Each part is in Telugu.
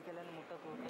ఎన్నికలను ముట్టకోకే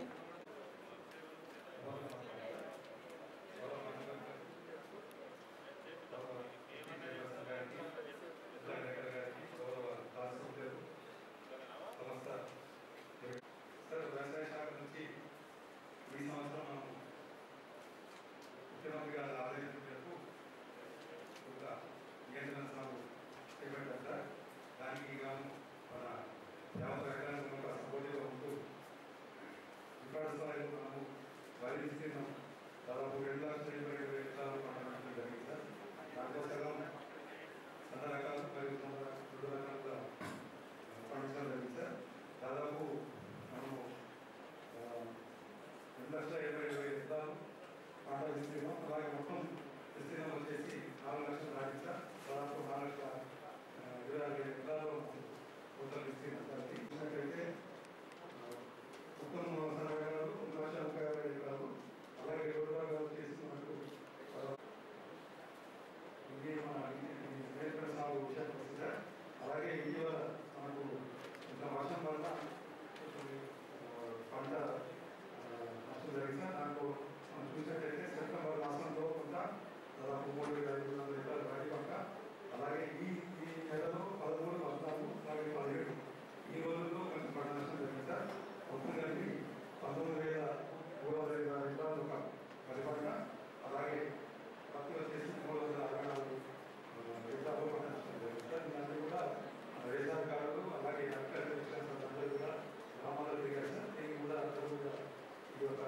సార్ వ్యవసాయ శాఖ నుంచి ఈ సంవత్సరం మనం ముఖ్యమంత్రి గారి ఆదేశం మేరకు ఒక నియంత్రణ సాగు చేపట్టారు సార్ దానికి గాను మన యావత్ రైతాంగం ఒక సపోర్టివ్గా ఉంటూ రికార్డు స్థాయిలో మనము వరి విస్తీర్ణం దాదాపు రెండు లక్షల ఇరవై ఐదు వేల ఎకరాలు పంటడం జరిగింది సార్ దాంట్లో సగం సన్న రకాలు మరియు సన్న రెండు రకాలుగా పండించడం జరిగింది సార్ దాదాపు మనము ఆ, రెండు లక్షల ఇరవై ఐదు వేల ఎకరాలు పంట విస్తీర్ణం అలాగే మొత్తం విస్తీర్ణం వచ్చేసి నాలుగు లక్షలు దాటింది సార్ దాదాపు నాలుగు లక్షల ఆ, ఇరవై ఆరు వేల ఎకరాలు టోటల్ విస్తీర్ణం సార్ అది చూసినట్లయితే మొత్తం సన్నగారు ఒక లక్ష ముప్పై ఆరు వేల ఎకరాలు అలాగే రోడ్డు భాగాలు చేసి మనకు ఆ, ఇది మన నేర్పడ సాగు విషయానికి వస్తుంది సార్ అలాగే ఇటీవల మనకు ఇంత వర్షం వల్ల కొంచెం, ఆ, పంట ఆ, నష్టం జరిగింది సార్ దాంట్లో మనం చూసినట్టయితే సెప్టెంబర్ మాసంలో కొంత దాదాపు మూడు వేల ఐదు వందల ఎకరాల వరి పంట అలాగే ఈ ఈ నెలలో పదమూడు పద్నాలుగు అలాగే పదిహేడు ఈ రోజుల్లో కొంచెం పంట నష్టం జరిగింది సార్ మొత్తం కలిపి పంతొమ్మిది వేల మూడు వందల ఇరవై ఆరు ఎకరాలు ఒక వరి పంట అలాగే పత్తి వచ్చేసి మూడు వందల అరవై నాలుగు ఎకరాలు పంట నష్టం జరిగింది సార్ ఇవన్నీ కూడా రేషన్ కార్డులు అలాగే అగ్రికల్చర్ అందరూ కూడా గ్రామాల్లో దిగారు సార్ దీనికి కూడా అందరూ కూడా ఈ యొక్క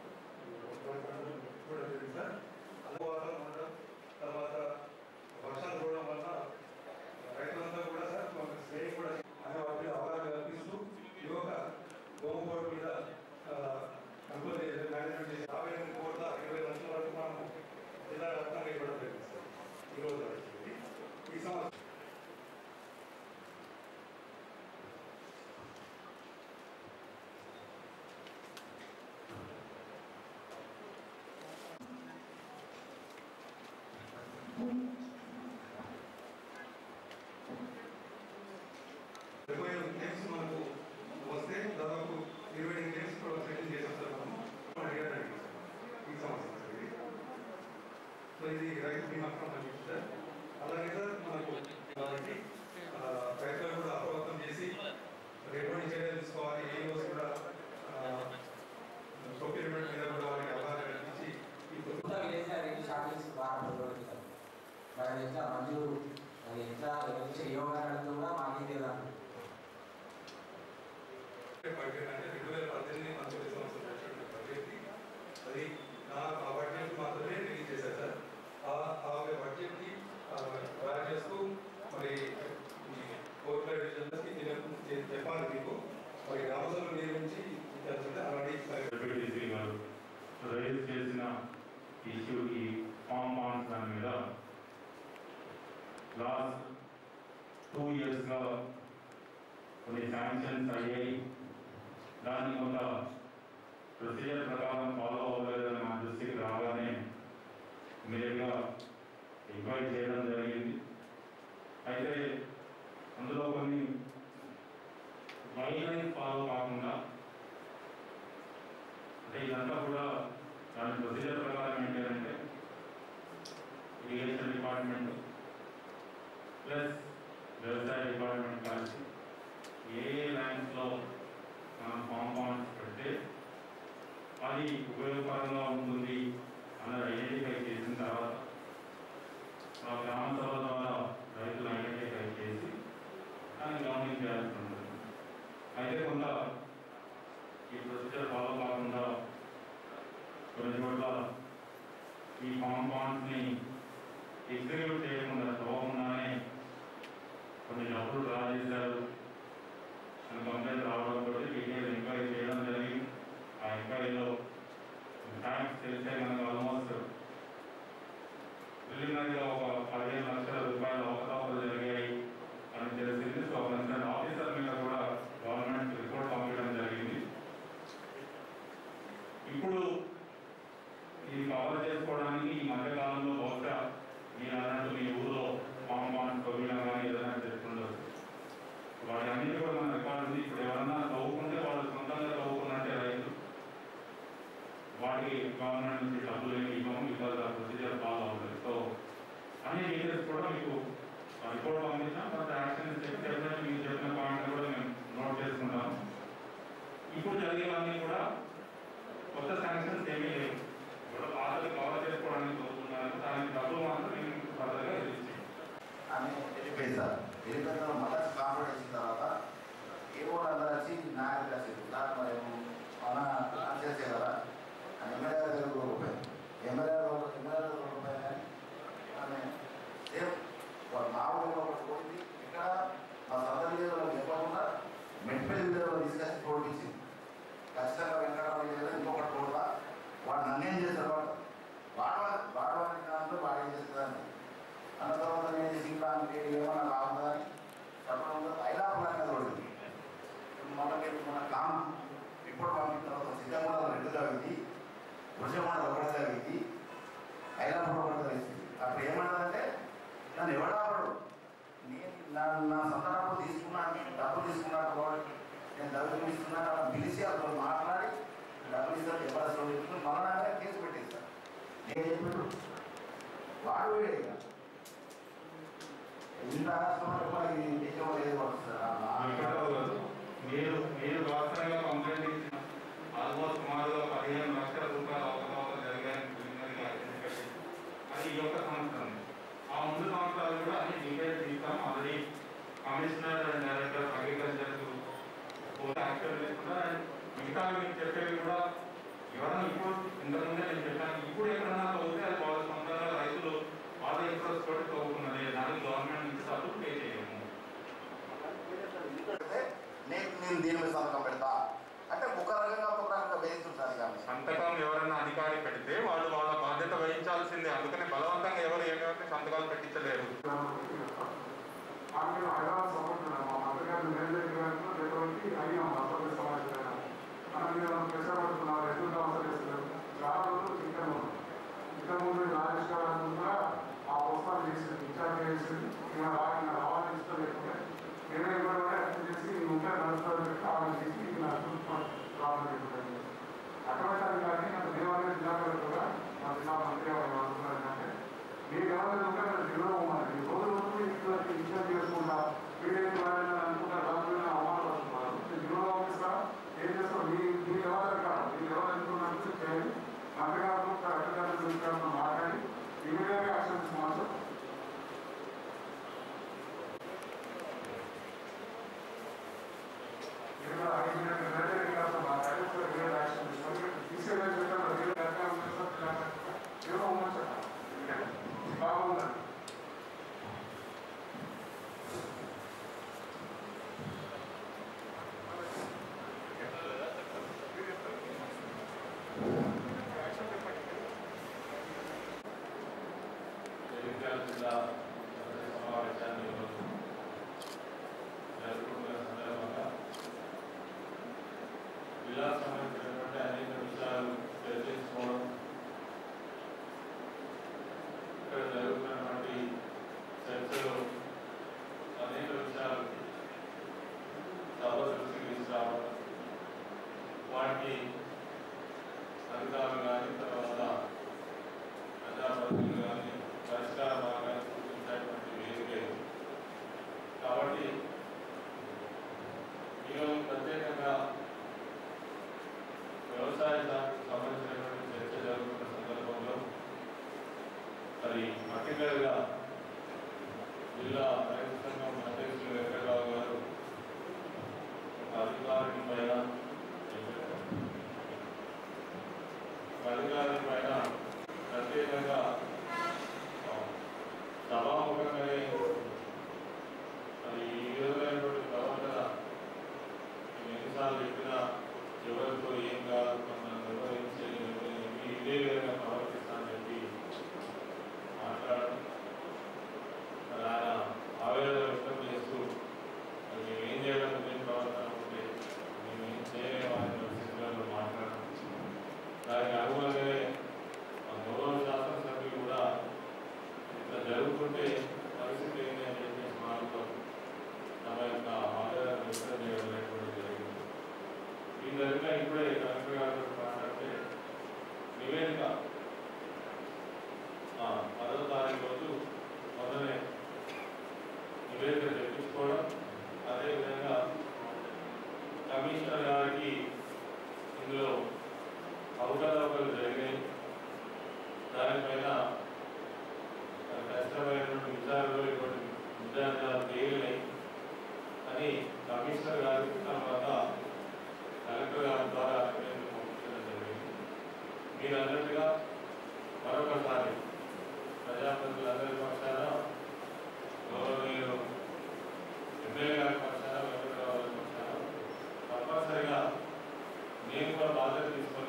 కూడా జరిగింది సార్ అనుభవాలు ఉండడం తర్వాత వర్షాలు కూడడం వల్ల రైతులంతా కూడా సార్ మాకు స్నేహం కూడా అనే వాటి మీద అవగాహన కల్పిస్తూ ఈ యొక్క గోమకోట మీద కంట్రోల్ మేనేజ్మెంట్ చేసి యాభై ఎనిమిది కోట్ల ఇరవై లక్షల వరకు మనం జిల్లా వ్యాప్తంగా ఇవ్వడం జరిగింది సార్ ఈ రోజు వరకు. ఈ సంవత్సరం ఇరవై ఐదు గేమ్స్ మనకు వస్తే దాదాపు ఇరవై ఐదు గేమ్స్ కూడా సెటిల్ చేసాం సార్ మనము అడిగారు అడిగారు సార్. ఈ సంవత్సరం సార్ ఇది సో ఇది రైతు బీమా సంబంధించి సార్ అలాగే సార్ మనకు కాబట్టి ఆ, రైతులు కూడా అప్రమత్తం చేసి ఎటువంటి చర్యలు తీసుకోవాలి ఏ రోజు కూడా ప్రొక్యూర్మెంట్ మీద కూడా వాళ్ళకి అవగాహన కల్పించి ఈ కొత్త విలేజ్ రెడ్డి షాపింగ్స్ బాగా ప్రయోజనం మరి అది ఎట్లా మంజూరు అది ఎట్లా వచ్చే యోగాలతో కూడా మాకే తెలియదు బడ్జెట్ అంటే రెండు వేల పద్దెనిమిది పంతొమ్మిది సంవత్సరం వచ్చిన బడ్జెట్ అది నా ఆ బడ్జెట్ మాత్రమే రిలీజ్ చేశారు సార్ ఆ ఆ బడ్జెట్ కి తయారు చేస్తూ మరి ఈ కోర్టుల డివిజన్స్కి నేను చెప్పాలి మీకు మరి రామసభ నిర్మించి ఇచ్చారు అలాగే డిప్యూటీ గారు రైజ్ చేసిన ఇష్యూ ఈ ఫామ్ బాండ్స్ దాని మీద లాస్ట్ టూ ఇయర్స్గా కొన్ని శాంక్షన్స్ అయ్యాయి దాన్ని కొంత ప్రొసీజర్ ప్రకారం ఫాలో అవ్వలేదని మా దృష్టికి రాగానే ఇమీడియట్గా ఎంక్వైరీ చేయడం జరిగింది అయితే అందులో కొన్ని గైడ్ లైన్ ఫాలో కాకుండా అంటే ఇదంతా కూడా దాని ప్రొసీజర్ ప్రకారం ఏంటంటే ఇరిగేషన్ డిపార్ట్మెంట్ ప్లస్ వ్యవసాయ డిపార్ట్మెంట్ కలిసి ఏ ఏ ల్యాండ్స్లో మనం కాంపౌండ్స్ పెడితే అది ఉపయోగకరంగా ఉంటుంది అన్నది ఐడెంటిఫై చేసిన తర్వాత ఆ గ్రామ సభ ద్వారా రైతులు ఐడెంటిఫై చేసి దాన్ని గమనించాల్సి ఉంటుంది అయితే కొంత ఈ ప్రొసీజర్ ఫాలో కాకుండా కొన్ని చోట్ల ఈ కాంపౌండ్స్ని ఎగ్జిక్యూట్ చేయకుండా తవ్వకుండానే కొన్ని డబ్బులు డ్రా చేశారు అని కంప్లైంట్ రావడంతో డీటెయిల్ ఎంక్వైరీ చేయడం జరిగింది ఆ ఎంక్వైరీలో ఫ్యాక్ట్స్ తెలిసే మనకు ఆల్మోస్ట్ ప్రిలిమినరీగా ఒక పదిహేను లక్షల రూపాయల అవకతవకలు జరిగాయి అని తెలిసింది సో కన్సర్న్ ఆఫీసర్ మీద కూడా గవర్నమెంట్ రిపోర్ట్ పంపించడం జరిగింది ఇప్పుడు ఇది కవర్ చేసుకోవడానికి ఈ మధ్యకాలంలో బహుశా మీరు అన్నట్టు మీ ఊళ్ళో కాంపౌండ్ తొమ్మిది కానీ ఏదైనా చెప్తుండొచ్చు వాటి అన్నిటి కూడా మన రికార్డు ఉంది ఇప్పుడు ఎవరన్నా గవర్నమెంట్ నుంచి డబ్బులు ఏమి ఇవ్వము బికాజ్ ఆ ప్రొసీజర్ ఫాలో అవుతుంది సో అన్ని డీటెయిల్స్ కూడా మీకు రిపోర్ట్ పంపించాం బట్ యాక్షన్ చెప్పినట్టు మీకు చెప్పిన పాయింట్ కూడా మేము నోట్ చేసుకుంటాము ఇప్పుడు జరిగేవన్నీ కూడా కొత్త శాంక్షన్స్ ఏమీ లేవు ఇప్పుడు పాతది కవర్ చేసుకోవడానికి చూస్తున్నాను దానికి డబ్బులు మాత్రం మేము ఫర్దర్గా రిలీజ్ చేయాలి అని వెళ్ళిపోయింది సార్ వెళ్ళిపోయిన తర్వాత మళ్ళీ కాంప్లైంట్ ఇచ్చిన తర్వాత ఏవో అందరూ వచ్చి నాకు కలిసి సార్ మరి మన ప్లాన్ చేసే కదా అని ఎమ్మెల్యే గారి దగ్గర కూడా రూపాయి ఎమ్మెల్యే గారు ఎమ్మెల్యే గారు కూడా రూపాయి అని ఆమె సేమ్ వాళ్ళ మా ఊళ్ళో ఒకటి పోయింది ఇక్కడ మా సొంత విలేజ్లో చెప్పకుండా మెట్పల్లి విలేజ్లో తీసుకొచ్చి తోడిపించింది ఖచ్చితంగా వెంకటరామ విలేజ్లో ఇంకొకటి తోడుగా వాడు నన్నేం చేశారు వాడు వాడవాడి వాడవాడి దాంట్లో వాడు ఏం చేస్తుందని అన్న తర్వాత నేను చేసి ఇంకా మీకు ఏమన్నా కావాలా అని చెప్పడంలో ఐలాపురంగా చూడండి మన మీరు మన కామ్ ఇప్పుడు పంపిన తర్వాత సిద్ధంగా రెండు తగ్గింది వృషభండ ఒకటి తగ్గింది ఐలాపురం ఒకటి తగ్గింది అప్పుడు ఏమన్నదంటే నన్ను ఎవడాపడు నేను నా నా సొంత డబ్బు తీసుకున్నాను డబ్బు తీసుకున్నాను కాబట్టి నేను డబ్బులు ఇస్తున్నాను అలా పిలిచి అతను మాట్లాడి డబ్బులు ఇస్తాను ఎవరు అసలు మళ్ళీ నా మీద కేసు పెట్టేస్తాను నేను చెప్పాడు వాడు వీడే ఇక. ఇంత రాష్ట్రంలో కూడా ఈ దేశంలో ఏది వెంకటరావు గారు, మీరు మీరు వాస్తవంగా కంప్లైంట్ ఇచ్చిన ఆల్మోస్ట్ సుమారుగా పదిహేను లక్షల రూపాయలు అవకతవకలు జరిగాయని preliminary గా identify అది ఈ యొక్క సంవత్సరం ఆ ముందు సంవత్సరాలు కూడా అన్ని డీటెయిల్స్ ఇస్తాం already commissioner and director agriculture action లేకుండా మిగతా మీకు చెప్పేవి కూడా ఎవరైనా ఇప్పుడు ఇంతకుముందే నేను చెప్పాను ఇప్పుడు ఎక్కడన్నా తవ్వుతే అది వాళ్ళ సొంతంగా రైతులు వాళ్ళ ఇంట్రెస్ట్ తోటి తవ్వుకున్నది దానికి గవర్నమెంట్ నుంచి డబ్బులు పే చేయము పెడితే నేను నేను దీని మీద సంతకం పెడతా అంటే ఒక రకంగా ఒక రకంగా వేస్తుంటారు కానీ సంతకం ఎవరైనా అధికారి పెడితే వాళ్ళు వాళ్ళ బాధ్యత వహించాల్సిందే అందుకని బలవంతంగా ఎవరు ఏమైనా సంతకాలు పెట్టించలేరు ఆమె హైదరాబాద్ సపోర్టున్నాము మా మంత్రిగారు మేనేజర్ గారు ఎటువంటి అడిగాం అసలు సమాజం మనం మీరు కష్టపడుతున్నారు ఎందుకు అవసరం చేస్తున్నారు చాలా రోజులు ఇంకా ఇంతకుముందు రాజేష్ గారు కూడా ఆ పుస్తకాలు చేసింది ఇన్ఛార్జ్ చేసింది ఈయన ఆయన రావాలని ఇష్టం లేకుండా నేనే కూడా యాక్షన్ చేసి ఉంటే నడుస్తుంది కావాలని చేసి నాకు రావడం జరుగుతుంది అటువంటి కానీ నాకు దేవాలయ జిల్లాలో కూడా మా జిల్లా మంత్రి వాళ్ళు అనుకున్నారు అంటే మీరు ఎవరైనా ఉంటే మీరు జిల్లా ఉన్నారు ఈ రోజు రోజు ఇంట్లోకి ఇన్ఛార్జ్ చేసుకుంటా వీడేది వాడని అనుకుంటా రాజుగా అమ్మాలు వస్తున్నారు మీరు జిల్లా ఆఫీసా ఏం చేస్తారు మీ మీరు ఎవరు కాదు మీరు ఎవరు అనుకున్నట్టు చేయండి మంత్రి గారు అధికారులు మాట్లాడి ఇమీడియట్గా యాక్షన్ తీసుకోవాలి ఇక్కడ ఐదు నెలలు ఇక్కడ మాట్లాడి రియల్ యాక్షన్ తీసుకోవాలి తీసుకెళ్ళి రియల్ యాక్షన్ ఏమో ఉమ్మచ్చట బాగుందండి జగిత్యాల జిల్లా సమావేశాన్ని ఈరోజు జరుపుకుంటున్న సందర్భంగా జిల్లా సంబంధించినటువంటి అనేక విషయాలు చర్చించుకోవడం ఇక్కడ జరుగుతున్నటువంటి చర్చలు అనేక విషయాలు సభ దృష్టికి తీసుకురావడం వాటికి అధికారులు కానీ తర్వాత ప్రజాప్రతినిధులు కానీ పరిష్కార మార్గాన్ని సూచించేటువంటి వేదిక ఇది. కాబట్టి ఈరోజు ప్రత్యేకంగా వ్యవసాయ శాఖకు సంబంధించినటువంటి చర్చ జరుగుతున్న సందర్భంలో మరి పర్టికులర్గా జిల్లా రైతు సంఘం అధ్యక్షులు వెంకటరావు గారు ఒక అధికారుని పైన ఒక అధికారుని పైన ప్రత్యేకంగా ఆ, సభాముఖంగానే మరి ఈ విధమైనటువంటి ప్రవర్తన నేను ఎన్నిసార్లు చెప్పినా ఎవరితో ఏం కాదు మనం నిర్వహించి ఇదే విధంగా ప్రవర్తిస్తానని చెప్పి మాట్లాడడం మరి ఆయన ఆవేదన వ్యక్తం చేస్తూ మరి మేము ఏం చేయడం ఏం ప్రవర్తన ఉంటే మేము ఏం చేయలేము అనే పరిస్థితులలో మాట్లాడడం దానికి అనుగుణంగానే మా గౌరవ శాసనసభ్యులు కూడా ఇట్లా జరుగుతుంటే పరిస్థితి ఏంటి అని చెప్పేసి మాటతో తమ యొక్క ఆవేదన వ్యక్తం చేయడం అనేటువంటి జరిగింది ఈ జరిగిన ఇప్పుడే కలెక్టర్ గారితో మాట్లాడితే నివేదిక ఆ, పదవ తారీఖు రోజు మొదలనే నివేదిక తెప్పించుకోవడం అదేవిధంగా కమిషనర్ గారికి ఇందులో అవకతవకలు జరిగాయి దానిపైన కష్టమైనటువంటి విచారణలో ఇటువంటి విచారణలు తేలినాయి అని కమిషనర్ గారికి తర్వాత కలెక్టర్ గారి ద్వారా నివేదిక పంపించడం జరిగింది మీరు అన్నట్టుగా మరొకసారి ప్రజాప్రతినిధులందరి పక్షాన గౌరవనీయులు ఎమ్మెల్యే గారి పక్షాన వెంకటరావు గారి పక్షాన తప్పనిసరిగా నేను కూడా బాధ్యత తీసుకొని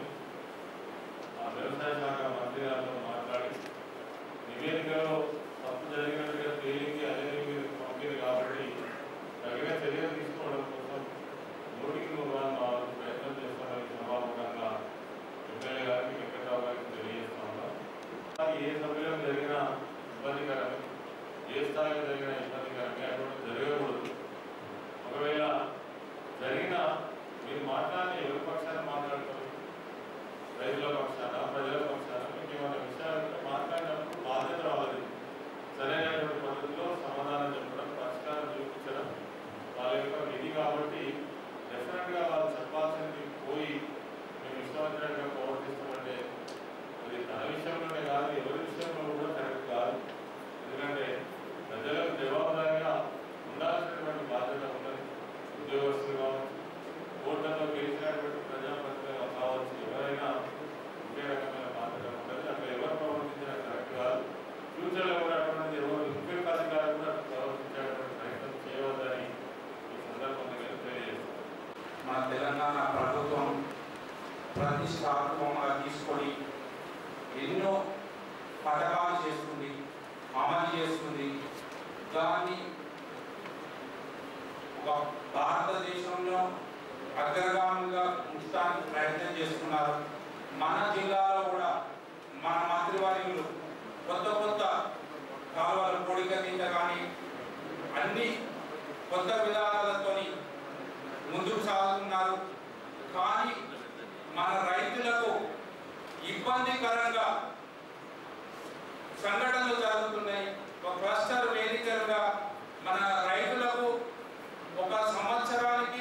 ఆ వ్యవసాయ శాఖ మంత్రి గారితో మాట్లాడి నివేదికలో తప్పు జరిగినట్టుగా తేలింది అదే మీరు పంపింది కాబట్టి తగిన చర్యలు తీసుకోవడం కోసం నోటికి నూరు మా ప్రయత్నం చేస్తామని సభాముఖంగా ఎమ్మెల్యే గారికి వెంకటరావు గారికి తెలియజేస్తా ఉన్నాం అది ఏ సమయంలో జరిగినా ఇబ్బందికరమే ఏ స్థాయిలో జరిగినా ఇబ్బందికరమే అటువంటి జరగకూడదు ఒకవేళ జరిగినా మీరు మాట్లాడి ఎవరి పక్షాన మాట్లాడతారు రైతుల పక్షాన ప్రజల పక్షాన మీకు ఏమైనా విషయాలు మాట్లాడినప్పుడు బాధ్యత రావాలి సరైనటువంటి పద్ధతిలో సమాధానం చెప్పడం పరిష్కారం చూపించడం వాళ్ళ యొక్క విధి కాబట్టి డెఫినెట్గా వాళ్ళు చెప్పాల్సింది పోయి మేము ఇష్టమైనట్టుగా ప్రవర్తిస్తామంటే అది తన విషయంలోనే కాదు ఎవరి విషయంలో కూడా కరెక్ట్ కాదు ఎందుకంటే ప్రజలకు జవాబుదారిగా ఉండాల్సినటువంటి బాధ్యత ఉన్నది ఉద్యోగస్తులు కావచ్చు ఓట్లలో గెలిచినటువంటి ప్రజాప్రతినిధులు కావచ్చు ఎవరైనా ఒకే రకమైన బాధ్యత ఉంటుంది అక్కడ ఎవరు ప్రవర్తించినా కరెక్ట్ కాదు ఫ్యూచర్లో కూడా అటువంటి ఎవరు ఇంకొక అధికారులు కూడా ప్రవర్తించేటువంటి ప్రయత్నం చేయవద్దని ఈ సందర్భంగా నేను తెలియజేస్తాను మన తెలంగాణ ప్రభుత్వం ప్రతిష్టాత్మకంగా తీసుకొని ఎన్నో పథకాలు చేస్తుంది అమలు చేస్తుంది దాన్ని ఒక భారతదేశంలో అగ్రగామిగా ఉంచడానికి ప్రయత్నం చేస్తున్నారు మన జిల్లాలో కూడా మన మంత్రివర్యులు కొత్త కొత్త కాలువల పొడిక కింద కానీ అన్ని కొత్త విధానాలతోని ముందుకు సాగుతున్నారు కానీ మన రైతులకు ఇబ్బందికరంగా సంఘటనలు జరుగుతున్నాయి ఒక క్లస్టర్ వేదికలుగా మన రైతులకు ఒక సంవత్సరానికి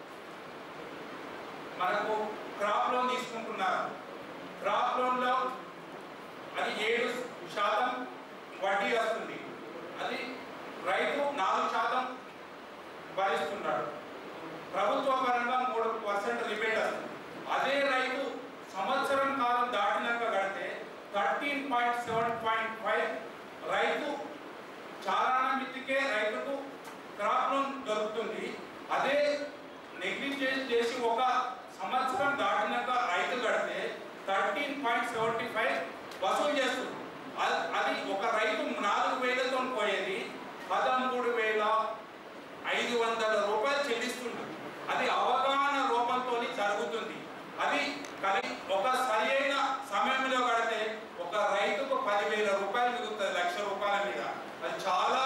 మనకు క్రాప్ లోన్ తీసుకుంటున్నారు క్రాప్ లోన్లో అది ఏడు శాతం వడ్డీ వస్తుంది అది రైతు నాలుగు శాతం భరిస్తున్నాడు ప్రభుత్వ పరంగా మూడు పర్సెంట్ రిబేట్ వస్తుంది అదే రైతు సంవత్సరం కాలం దాటినాక కడితే thirteen point seven point five రైతు చాలాన మిత్తికే రైతుకు క్రాప్ లోన్ దొరుకుతుంది అదే నెగ్లిజెన్స్ చేసి ఒక సంవత్సరం దాటినాక రైతు కడితే థర్టీన్ పాయింట్ సెవెంటీ ఫైవ్ వసూలు చేస్తుంది అ- అది ఒక రైతు నాలుగు వేలతో పోయేది పదమూడు వేల ఐదు వందల రూపాయలు చెల్లిస్తుంది అది అవగాహన రూపంతో జరుగుతుంది అది కలి ఒక సరైన సమయంలో కడితే ఒక రైతుకు పదివేల రూపాయలు మిగులుతుంది లక్ష రూపాయల మీద అది చాలా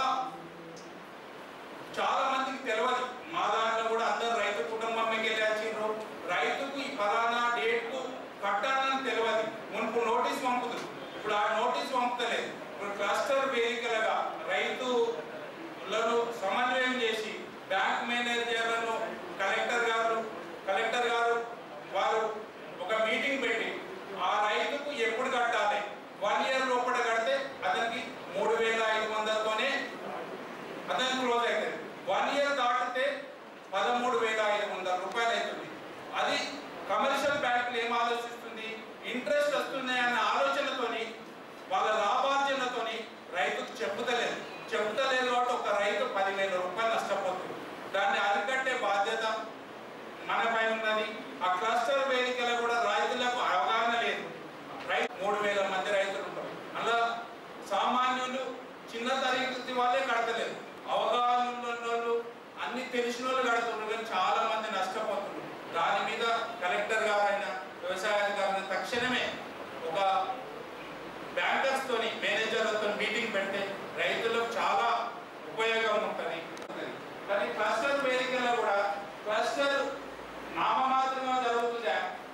చాలా మందికి తెలియదు మా దాంట్లో కూడా అందరు రైతు కుటుంబం మీకు వెళ్ళి వచ్చిండ్రు రైతుకు ఈ ఫలానా డేట్కు కట్టాలని తెలియదు మునుపు నోటీస్ పంపుతుంది ఇప్పుడు ఆ నోటీస్ పంపుతలేదు ఇప్పుడు క్లస్టర్ వేదికలుగా రైతులను సమన్వయం చేసి బ్యాంక్ మేనేజర్లను కలెక్టర్ గారు కలెక్టర్ గారు వారు ఒక మీటింగ్ పెట్టి ఆ రైతుకు ఎప్పుడు కట్టాలి వన్ ఇయర్ లోపల కడితే అతనికి మూడు వేల ఐదు వందలతోనే అతను క్లోజ్ అవుతుంది వన్ ఇయర్ దాటితే పదమూడు వేల ఐదు వందల రూపాయలు అవుతుంది అది కమర్షియల్ బ్యాంకులు ఏం ఆలోచిస్తుంది ఇంట్రెస్ట్ వస్తుంది అన్న ఆలోచనతోని వాళ్ళ లాభార్జనతోని రైతుకు చెప్పుతలేదు చెప్పుతలేదు కాబట్టి ఒక రైతు పదివేల రూపాయలు నష్టపోతుంది దాన్ని అరికట్టే బాధ్యత మన పైన ఉన్నది ఆ క్లస్టర్ వేదికలో కూడా రైతులకు అవగాహన లేదు రైతు మూడు వేల మంది రైతులు ఉంటారు అలా సామాన్యులు చిన్న తరగతి వాళ్ళే కడతలేరు అవగాహన ఉన్న వాళ్ళు అన్ని తెలిసిన వాళ్ళు కడుతున్నారు కానీ చాలా మంది నష్టపోతున్నారు దాని మీద కలెక్టర్ గారైనా వ్యవసాయ అధికారులు తక్షణమే ఒక బ్యాంకర్స్ తోని మేనేజర్లతో మీటింగ్ పెడితే రైతులకు చాలా ఉపయోగం ఉంటుంది కానీ క్లస్టర్ వేదికల్లో కూడా క్లస్టర్ నామమాత్రంగా జరుగుతుంది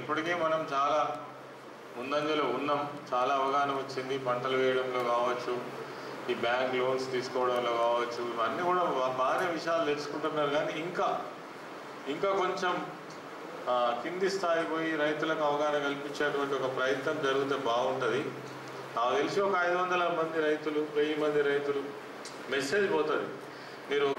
ఇప్పటికే మనం చాలా ముందంజలో ఉన్నాం చాలా అవగాహన వచ్చింది పంటలు వేయడంలో కావచ్చు ఈ బ్యాంక్ లోన్స్ తీసుకోవడంలో కావచ్చు ఇవన్నీ కూడా బా- బాగానే విషయాలు తెలుసుకుంటున్నారు కానీ ఇంకా ఇంకా కొంచెం ఆ, కింది స్థాయి పోయి రైతులకు అవగాహన కల్పించేటువంటి ఒక ప్రయత్నం జరిగితే బాగుంటుంది నాకు తెలిసి ఒక ఐదు వందల మంది రైతులు వెయ్యి మంది రైతులు మెసేజ్ పోతుంది మీరు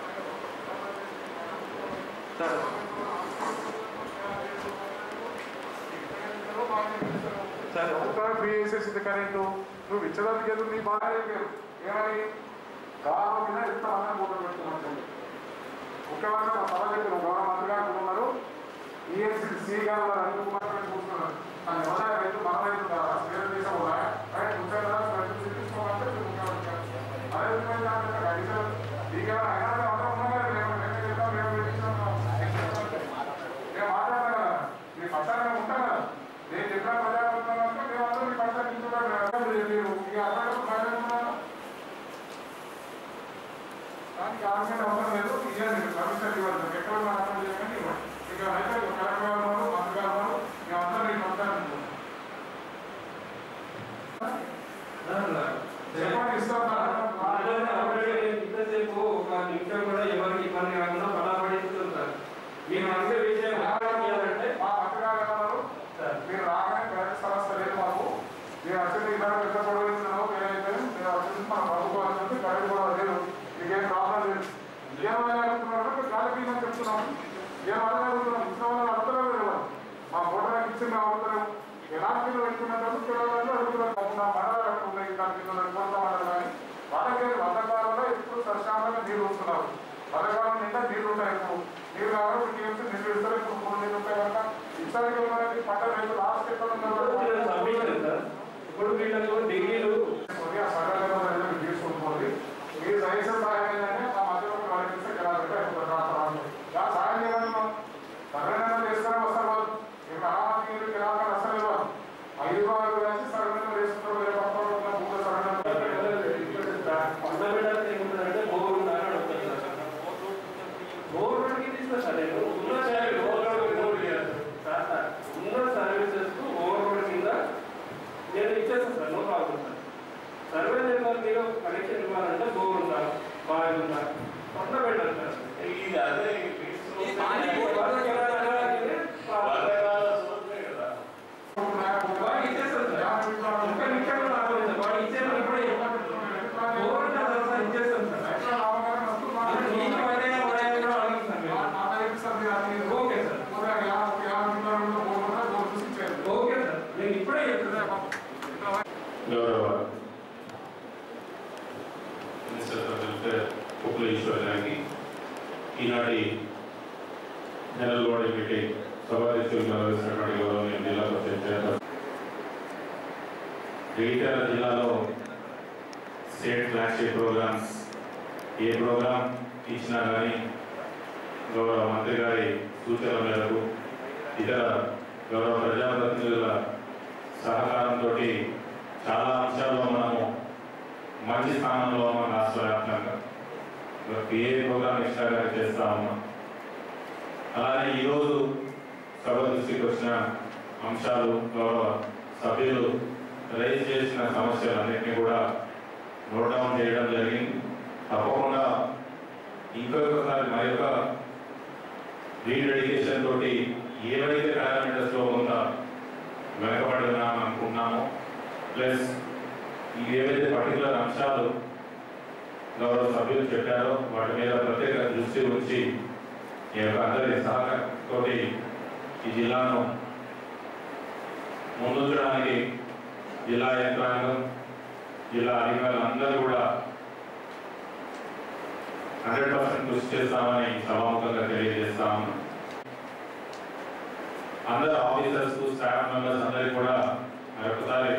సరే ఎంత ఫ్రీ చేసేసింది కరెంటు నువ్వు ఇచ్చడానికి ఏదో నీ బాగా అయిపోయారు ఏమని కాలం మీద ఎంత మంది ఫోటో పెట్టుకున్నట్టు ముఖ్యమంత్రి మా సభ చెప్పిన గౌరవ మంత్రి గారు ఉన్నారు ఈఎస్సీ సి గారు వారు అన్ని కుమారులు కూర్చున్నారు కానీ ఎవరైనా రైతు మన రైతు కాదా వేరే దేశం కూడా రైతు ఉంటే కదా రైతు చూపించుకోవాలంటే ముఖ్యమంత్రి గారు అదే విధంగా అడిగారు మీకేమైనా అయినా అందరం ఉన్నాం కదా మేము మేము చెప్తాం మేము పెట్టించాం నేను మాట్లాడతాను కదా మీ పక్షాన్ని ఉంటాం కదా నేను చెప్పిన ప్రజాప్రతినిధులు అంటే మేము అందరూ మీ పక్షాన్ని నిల్చుంటాం మీరు ఇక అక్కడ మాట్లాడుతున్నాను దానికి ఆర్గ్యుమెంట్ అవసరం లేదు ఇవ్వండి మీరు పర్మిషన్ ఇవ్వండి ఎక్కడ మాట్లాడి చేయమని ఇవ్వండి ఇక అయితే కలెక్టర్ గారు ఉన్నారు మంత్రి గారు ఉన్నారు మేమందరం మీకు పంచాలి చెప్పండి ఇస్తాం ఇంతసేపు ఒక నిమిషం కూడా ఎవరికి ఇబ్బంది కాకుండా పడాపడిస్తుంది సార్ మీరు అంతే విషయం అంటే మా మంత్రి గారు ఉన్నారు మీరు రాగానే కరెక్ట్ సమస్య లేదు మాకు మీరు వచ్చింది ఇలా పెద్ద గొడవ ఇస్తున్నాము వేరైతే మీరు వచ్చింది మన ప్రభుత్వం ఉంది కరెక్ట్ కూడా లేదు మీకేం ప్రాబ్లం లేదు ఏమైనా అడుగుతున్నారు మీరు గాలి పీమని చెప్తున్నాము ఏమైనా అడుగుతున్నాం ఇచ్చిన వాళ్ళు అడుగుతారో లేదు మా ఓటర్లకు ఇచ్చిన అడుగుతారు ఎలాంటి కింద పెట్టుకున్నట్టు పిల్లలు అడుగుతున్నారు కాకుండా మండలాలు కట్టుకున్నాయి ఇంకా కింద కోరుతా మండలం కానీ వాళ్ళకి వందకాలంలో ఎప్పుడు ప్రశాంతంగా నీళ్ళు వస్తున్నారు వందకాలం నిండా నీళ్ళు ఉంటాయి ఇప్పుడు నీళ్ళు కావాలి మీకు ఏమిటి నీళ్ళు ఇస్తారు ఇప్పుడు మూడు నీళ్ళు ఉంటాయి కనుక ఇసరికి ఉన్నది పంట రైతు లాస్ట్ ఎక్కడ సబ్మిషన్ సార్ ఇప్పుడు వీళ్ళకు డిగ్రీలు ఆ సగం తీసుకుంటుంది మీరు సైన్స్ సహాయం ఏంటంటే మా మధ్యలో ఒక వాళ్ళకి ఇస్తే కెనాల్ పెట్టి అయిపోతుంది రాత్రి రాత్రి. ఇలా సహాయం చేయాలని మనం సగం చేసుకుని వస్తారు వాళ్ళు మీరు ఆరామానికి మీరు కెనాల్ కానీ అసలు ఇవ్వాలి ఐదు రూపాయలు వేసి సగం వేసుకుంటారు వేరే పక్కన ఉన్న మూడు సగం ఫండమెంటల్ ఏముంటుందంటే బోర్ ఉందని అడుగుతారు సార్ బోర్ రోడ్కి తీసుకున్నా సార్ నేను ఉన్న సర్వీస్ సార్ సార్ ఉన్న సర్వీసెస్ ఓవర్ రోడ్ కింద నేను ఇచ్చేస్తాను sir no problem sir survey number మీద కనెక్షన్ ఇవ్వాలంటే బోర్ ఉందా బాగా ఉందా ఫండమెంటల్ సార్ ఇది అదే వాడు ఇచ్చేస్తాను సార్ ఒక్క నిమిషం కూడా ఆగలేదు సార్ వాడు ఇచ్చేస్తాను ఇప్పుడే బోర్ ఉందా సార్ ఇచ్చేస్తాను సార్ మీకు ఏదైనా పడాయని కూడా అడగను సార్ మీరు ఓకే సార్ ఓకే సార్ నేను ఇప్పుడే చెప్తున్నాను గౌరవ మినిస్టర్ ఫర్ వెల్ఫేర్ కుక్ల ఈశ్వర్ గారికి ఈనాటి జనరల్ బాడీ మీటింగ్ సభాధ్యక్షులు నిర్వహిస్తున్నటువంటి గౌరవనీయ జిల్లా పరిషత్ చైర్పర్సన్ జగిత్యాల జిల్లాలో స్టేట్ ఫ్లాగ్షిప్ ప్రోగ్రామ్స్ ఏ ప్రోగ్రామ్ ఇచ్చినా కానీ గౌరవ మంత్రి గారి సూచనల మేరకు ఇతర గౌరవ ప్రజాప్రతినిధుల సహకారంతో చాలా అంశాల్లో మనము మంచి స్థానంలో ఉన్నాం రాష్ట్ర వ్యాప్తంగా ఏ ప్రోగ్రామ్ ఇష్టాగా చేస్తా ఉన్నాం అలానే ఈరోజు సభ దృష్టికి వచ్చిన అంశాలు గౌరవ సభ్యులు రైజ్ చేసిన సమస్యలన్నింటినీ కూడా నోట్ డౌన్ చేయడం జరిగింది తప్పకుండా ఇంకొకసారి మరి యొక్క రీడెడికేషన్ తోటి ఏవైతే పారామీటర్స్లో ఉందా వెనకబడుతున్నామని అనుకుంటున్నామో ప్లస్ ఏవైతే పర్టికులర్ అంశాలు గౌరవ సభ్యులు చెప్పారో వాటి మీద ప్రత్యేక దృష్టి ఉంచి ఈ యొక్క అందరి సహకారంతో ఈ జిల్లాను ముందుంచడానికి జిల్లా యంత్రాంగం జిల్లా అధికారులు అందరూ కూడా హండ్రెడ్ పర్సెంట్ కృషి చేస్తామని సభాముఖంగా తెలియజేస్తాము అందరు ఆఫీసర్స్ స్టాఫ్ మెంబర్స్ అందరికీ కూడా మరొకసారి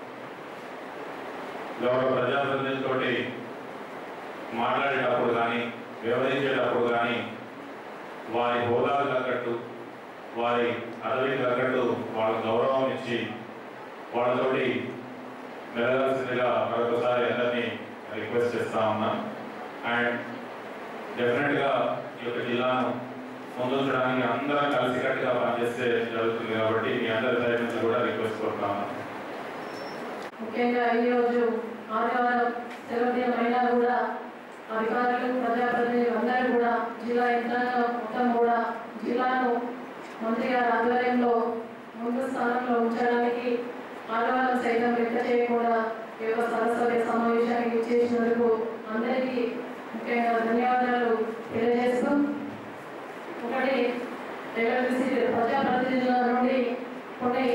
గౌరవ ప్రజాప్రతినిధులతోటి మాట్లాడేటప్పుడు కానీ వ్యవహరించేటప్పుడు కానీ వారి హోదాకు తగ్గట్టు వారి పదవికి తగ్గట్టు వాళ్ళ గౌరవం ఇచ్చి వాళ్ళతోటి మెలగాల్సిందిగా మరొకసారి అందరినీ రిక్వెస్ట్ చేస్తా ఉన్నాం అండ్ డెఫినెట్గా ఈ యొక్క జిల్లాను ముందుంచడానికి అందరం కలిసికట్టుగా పనిచేస్తే జరుగుతుంది కాబట్టి మీ అందరి సైడ్ నుంచి కూడా రిక్వెస్ట్ కోరుతాను ముఖ్యంగా ఈరోజు ఆదివారం సెలవు దినం అయినా కూడా అధికారులు ప్రజాప్రతినిధులు అందరూ కూడా జిల్లా యంత్రాంగం మొత్తం కూడా జిల్లాను మంత్రి గారి ఆధ్వర్యంలో ముందు స్థానంలో ఉంచడానికి ఆదివారం సైతం లెక్క చేయకుండా ఈ యొక్క సరస్వతి సమావేశానికి ఇచ్చేసినందుకు అందరికీ ముఖ్యంగా ధన్యవాదాలు తెలియజేస్తూ ఒకటి ఎలక్ట్రిసిటీ ప్రజాప్రతినిధుల నుండి కొన్ని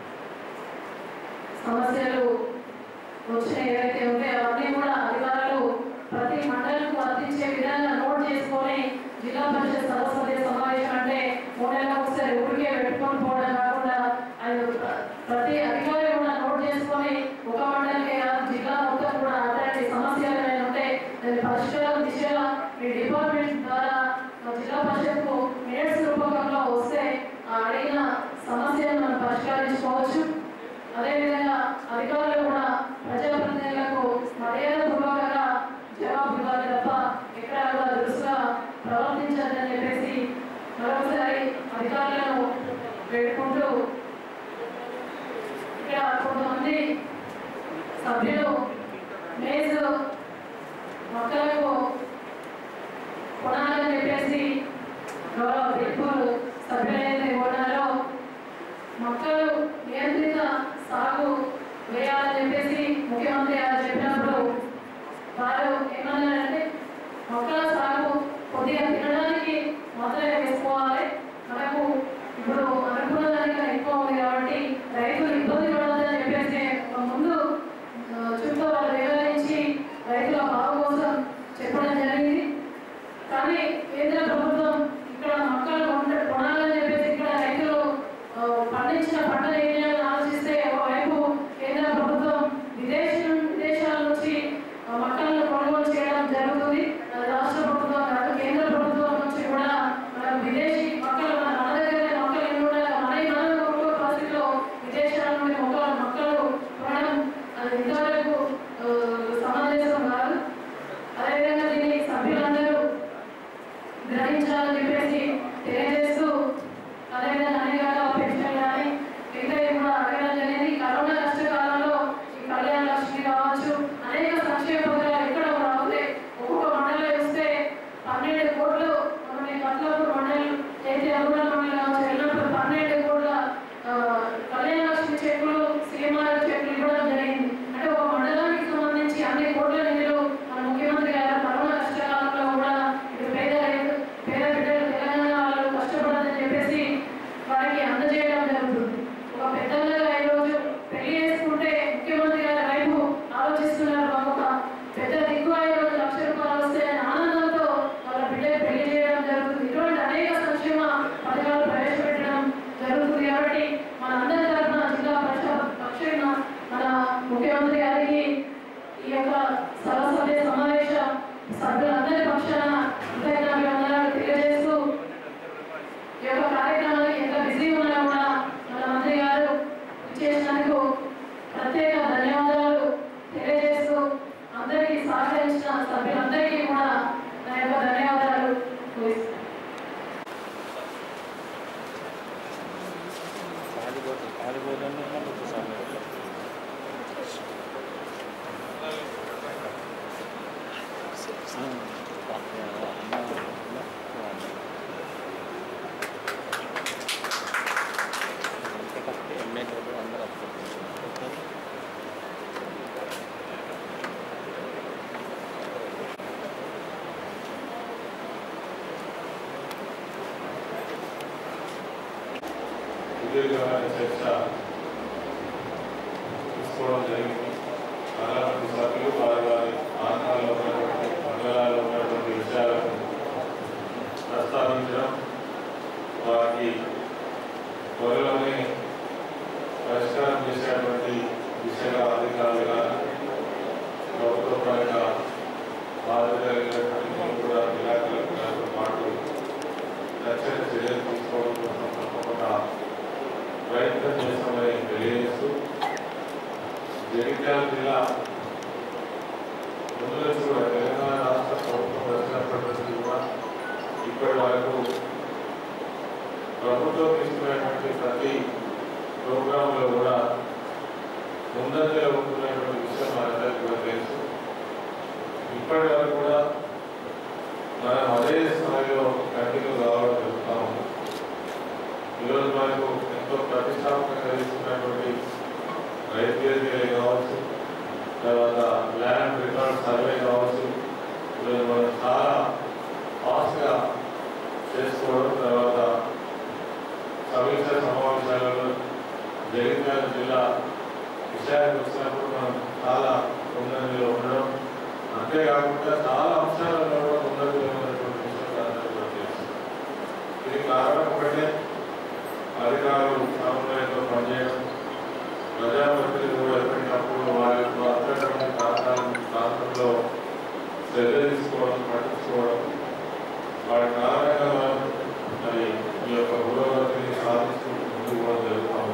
సమస్యలు వచ్చినాయి ఏవైతే ఉంటాయో అవన్నీ కూడా అధికారులు ప్రతి మండలకు వర్తించే విధంగా నోట్ చేసుకొని జిల్లా పరిషత్ సరస్వతి సమావేశం అంటే మూడు నెలలకు ఒకసారి ఊరికే పెట్టుకొని పోవడం కాకుండా అది ప్ర- ప్రతి అధికారి కూడా నోట్ చేసుకొని ఒక మండలికే కాదు జిల్లా మొత్తం కూడా అట్లాంటి సమస్యలు ఏమైనా ఉంటే దాని పరిష్కారం దిశగా మీ డిపార్ట్మెంట్ ద్వారా మా జిల్లా పరిషత్కు మినిట్స్ రూపకంలో వస్తే ఆ అడిగిన సమస్యను మనం పరిష్కరించుకోవచ్చు అదేవిధంగా అధికారులు కూడా ప్రజాప్రతినిధులకు మర్యాద పూర్వకంగా జవాబు ఇవ్వాలి తప్ప ఎక్కడ కూడా దురుసుగా ప్రవర్తించాలని చెప్పేసి మరొకసారి అధికారులను వేడుకుంటూ ఇక్కడ కొంతమంది సభ్యులు మేజ్ మొక్కలకు కొనాలని చెప్పేసి గౌరవ పిలుపులు సభ్యులైతే కొన్నారో మొక్కలు నియంత్రిత సాగు వేయాలని చెప్పేసి ముఖ్యమంత్రి గారు చెప్పినప్పుడు వారు ఏమన్నారంటే మొక్కల సాగు కొద్దిగా తినడానికి మాత్రమే వేసుకోవాలి మనకు ఇప్పుడు అనుకున్న దానికన్నా ఎక్కువ ఉంది కాబట్టి రైతులు ఇబ్బంది పడవద్దని చెప్పేసి ఒక ముందు ఆ, చుట్టూ వాళ్ళు వివరించి రైతుల బాగు కోసం చెప్పడం జరిగింది కానీ కేంద్ర ప్రభుత్వం ఇక్కడ మొక్కలు కొన- కొనాలని చెప్పేసి ఇక్కడ రైతులు ఆ, పండించిన పంటలు ఏం చేయాలని ఆలోచిస్తే ఒకవైపు కేంద్ర ప్రభుత్వం విదేశీ నుండి- విదేశాల నుంచి ఆ, మొక్కలను కొనుగోలు చేయడం జరుగుతుంది అది రాష్ట్ర ప్రభుత్వం కాదు కేంద్ర ప్రభుత్వం నుంచి కూడా మనకు విదేశీ మొక్కలు మన మన దగ్గర మొక్కలు ఎన్ని ఉండాలి మన మనం కొనుగోలు పరిస్థితిలో విదేశాల నుండి మొక్కలు మొక్కలు కొనడం అది ఇంతవరకు ఆ, సమంజసం కాదు అదేవిధంగా దీన్ని సభ్యులందరూ గ్రహించాలని చెప్పేసి తెలియజేస్తూ అదేవిధంగా అనేక పెన్షన్ కానీ మిగతా కూడా అడగడం జరిగింది కరోనా కష్టకాలంలో ఈ కళ్యాణ లక్ష్మి కావచ్చు అనేక సంక్షేమ పథకాలు ఎక్కడ రావుతాయి ఒక్కొక్క మండలం చూస్తే పన్నెండు కోట్లు మన కట్లపూర్ మండలం అయితే రూరల్ మండలం కావచ్చు వెళ్ళినప్పుడు పన్నెండు కోట్ల ఆ, కళ్యాణ లక్ష్మి చెక్కులు సీఎంఆర్ చెక్కులు ఇవ్వడం జరిగింది అంటే ఒక మండలానికి సంబంధించి అన్ని కోట్ల నిధులు మన ముఖ్యమంత్రి గారు కరోనా కష్టకాలంలో కూడా ఇటు పేద రైతు పేద బిడ్డలు తెలంగాణ వాళ్ళు కష్టపడదని చెప్పేసి వారికి అందజేయడం జరుగుతుంది ఒక పెద్దలుగా ఈరోజు పెళ్లి చేసుకుంటే ముఖ్యమంత్రి గారి వైపు ఆలోచిస్తున్నారు ఒక పెద్ద దిక్కు ఈరోజు లక్ష రూపాయలు వస్తే ఆనందంతో వాళ్ళ బిడ్డకి పెళ్లి చేయడం జరుగుతుంది ఇటువంటి అనేక సంక్షేమ పథకాలు ప్రవేశపెట్టడం జరుగుతుంది కాబట్టి మన అందరి తరఫున జిల్లా పరిషత్ పక్షాన మన ముఖ్యమంత్రి గారికి ఈ యొక్క సరస్వతి సమావేశ సభ్యులందరి పక్షాన కృతజ్ఞతలు తెలియజేస్తూ ఈ యొక్క కార్యక్రమానికి ఎంత బిజీ ఉన్నా కూడా మన మంత్రి గారు ఇచ్చేసినందుకు ప్రత్యేక ధన్యవాదాలు తెలియజేస్తూ అందరికీ సహకరించిన సభ్యులందరికీ కూడా నా యొక్క ధన్యవాదాలు తెలియజేస్తున్నాను. సుదీర్ఘమైన చర్చ తీసుకోవడం జరిగింది చాలా మంది సభ్యులు వారి వారి ప్రాంతాల్లో ఉన్నటువంటి మండలాల్లో ఉన్నటువంటి విషయాలను ప్రస్తావించడం వారికి త్వరలోనే పరిష్కారం చేసేటువంటి దిశగా అధికారులు కానీ ప్రభుత్వ పరంగా బాధ్యత కలిగినటువంటి మేము కూడా జిల్లా కలెక్టర్లతో పాటు రక్షణ చర్యలు తీసుకోవడం కోసం తప్పకుండా ప్రయత్నం చేస్తామని తెలియజేస్తూ జగిత్యాల జిల్లా ముందు నుంచి కూడా తెలంగాణ రాష్ట్ర ప్రభుత్వం వచ్చినప్పటి నుంచి కూడా ఇప్పటి వరకు ప్రభుత్వం తీసుకునేటువంటి ప్రతి ప్రోగ్రాంలో కూడా ముందంజలో ఉంటున్నటువంటి విషయం మనందరికీ కూడా తెలుసు ఇప్పటి వరకు కూడా మనం అదే స్థాయిలో కంటిన్యూ కావడం జరుగుతూ ఉంది ఈరోజు మనకు ఎంతో ప్రతిష్టాత్మకంగా తీసుకున్నటువంటి రైతు వేదికలే కావచ్చు తర్వాత ల్యాండ్ రికార్డ్ సర్వే కావచ్చు ఈరోజు మనం చాలా ఫాస్ట్గా చేసుకోవడం తర్వాత సమీక్ష సమావేశాలలో జగిత్యాల జిల్లా విషయానికి వచ్చినప్పుడు మనం చాలా ముందంజలో ఉండడం అంతేకాకుండా చాలా అంశాలలో కూడా ముందంజలో ఉన్నటువంటి విషయం అందరికీ కూడా తెలుసు ఇది కారణం ఒకటే అధికారులు సమన్వయంతో పనిచేయడం ప్రజాప్రతినిధులు కూడా ఎప్పటికప్పుడు వారి యొక్క అత్యవసరమైన ప్రాంతాల ప్రాంతంలో శ్రద్ధ తీసుకోవడం పట్టించుకోవడం వాటి కారణంగా మనం మరి ఈ యొక్క పురోగతిని సాధిస్తూ ముందుకు కూడా జరుగుతాము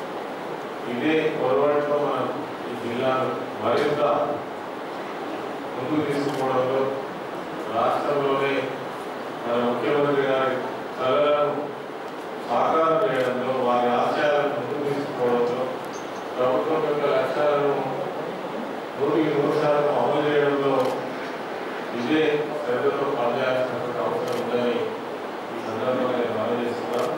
ఇదే పొరపాటులో మనం ఈ జిల్లాను మరింత ముందుకు తీసుకుపోవడంలో రాష్ట్రంలోనే మన ముఖ్యమంత్రి గారి కళలను సాకారం చేయడంలో వారి ఆశయాలను ముందుకు తీసుకోవడంలో ప్రభుత్వం యొక్క లక్ష్యాలను నూటికి నూరు శాతం అమలు చేయడంలో ఇదే శ్రద్ధతో పనిచేయాల్సినటువంటి అవసరం ఉందని ఈ సందర్భంగా నేను మనం చేస్తున్నాను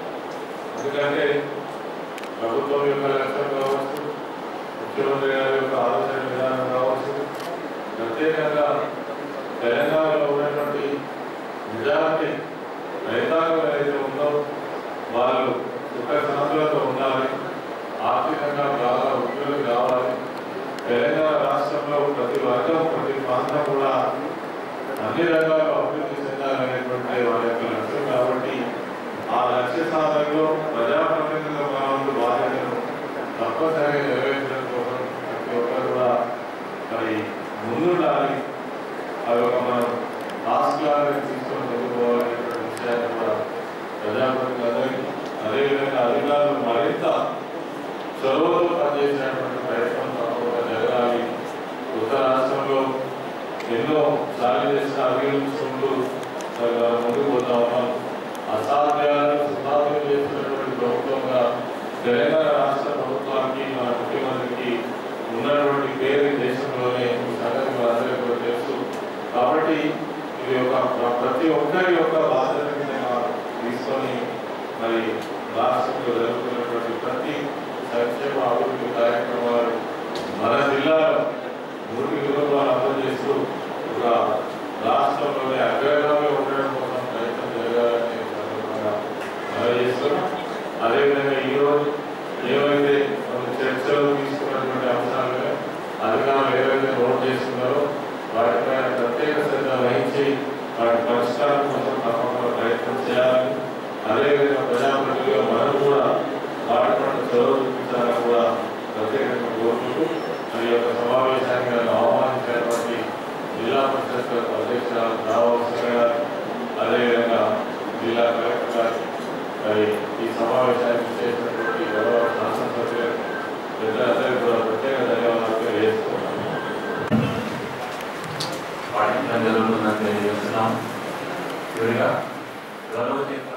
ఎందుకంటే ప్రభుత్వం యొక్క లక్ష్యం కావచ్చు ముఖ్యమంత్రి గారి యొక్క ఆలోచన విధానం కావచ్చు ప్రత్యేకంగా తెలంగాణలో ఉన్నటువంటి నిజానికి రైతాంగం ఏదైతే ఉందో వాళ్ళు సుఖ శాంతులతో ఉండాలి ఆర్థికంగా బాగా వృద్ధులు కావాలి తెలంగాణ రాష్ట్రంలో ప్రతి వర్గం ప్రతి ప్రాంతం కూడా అన్ని రంగాల్లో అభివృద్ధి చెందాలనేటువంటి వారి యొక్క లక్ష్యం కాబట్టి ఆ లక్ష్య సాధనలో ప్రజాప్రతినిధుల మనవంతు బాధ్యతను తప్పనిసరిగా నెరవేర్చడం కోసం ప్రతి ఒక్కరు కూడా మరి ముందుండాలి అవి ఒక మనం రాష్ట్రాలను తీసుకొని చదువుకోవాలనేటువంటి విషయాన్ని కూడా ప్రజాప్రతినిధులందరికీ అదేవిధంగా అధికారులు మరింత చొరవతో పనిచేసినటువంటి ప్రయత్నం తప్పకుండా జరగాలి కొత్త రాష్ట్రంలో ఎన్నో సాగు చేసిన అభివృద్ధులు ముందుకు పోతా ఉన్నాం అసాధ్యాలను సుసాధ్యం చేస్తున్నటువంటి ప్రభుత్వంగా తెలంగాణ రాష్ట్ర ప్రభుత్వానికి మన ముఖ్యమంత్రికి ఉన్నటువంటి పేరు ఈ దేశంలోనే ఈ సంగతి మనందరికీ కూడా తెలుసు కాబట్టి ఇది ఒక ప్రతి ఒక్కరి యొక్క బాధ్యత కింద తీసుకొని మరి రాష్ట్రంలో జరుగుతున్నటువంటి ప్రతి సంక్షేమ అభివృద్ధి కార్యక్రమాలు మన జిల్లాలో నూటి విలువలు అమలు చేస్తూ ఒక రాష్ట్రంలోనే అగ్రగామి ఉండడం కోసం ప్రయత్నం జరగాలని సందర్భంగా మనం చేస్తున్నాం అదేవిధంగా ఈరోజు ఏవైతే మనం చర్చలో తీసుకున్నటువంటి అంశాలుగా అధికారులు ఏవైతే నోట్ చేస్తున్నారో వాటిపైన ప్రత్యేక శ్రద్ధ వహించి వాటి పరిష్కారం కోసం తప్పకుండా ప్రయత్నం చేయాలని అదేవిధంగా ప్రజాప్రతినిధిగా మనం కూడా వాటి పట్ల చొరవ చూపించాలని కూడా ప్రత్యేకంగా కోరుకుంటూ మరి యొక్క సమావేశానికి నన్ను ఆహ్వానించినటువంటి జిల్లా పరిషత్ అధ్యక్షురాలు రావాల్సిన గారు అదేవిధంగా జిల్లా కలెక్టర్ గారు మరి ఈ సమావేశానికి చేసినటువంటి గౌరవ శాసనసభ్యులు పెద్దలందరికీ కూడా ప్రత్యేక ధన్యవాదాలు తెలియజేస్తున్నాను పాటించడం జరుగుతుందని తెలియజేస్తున్నాం చివరిగా గౌరవ చేసిన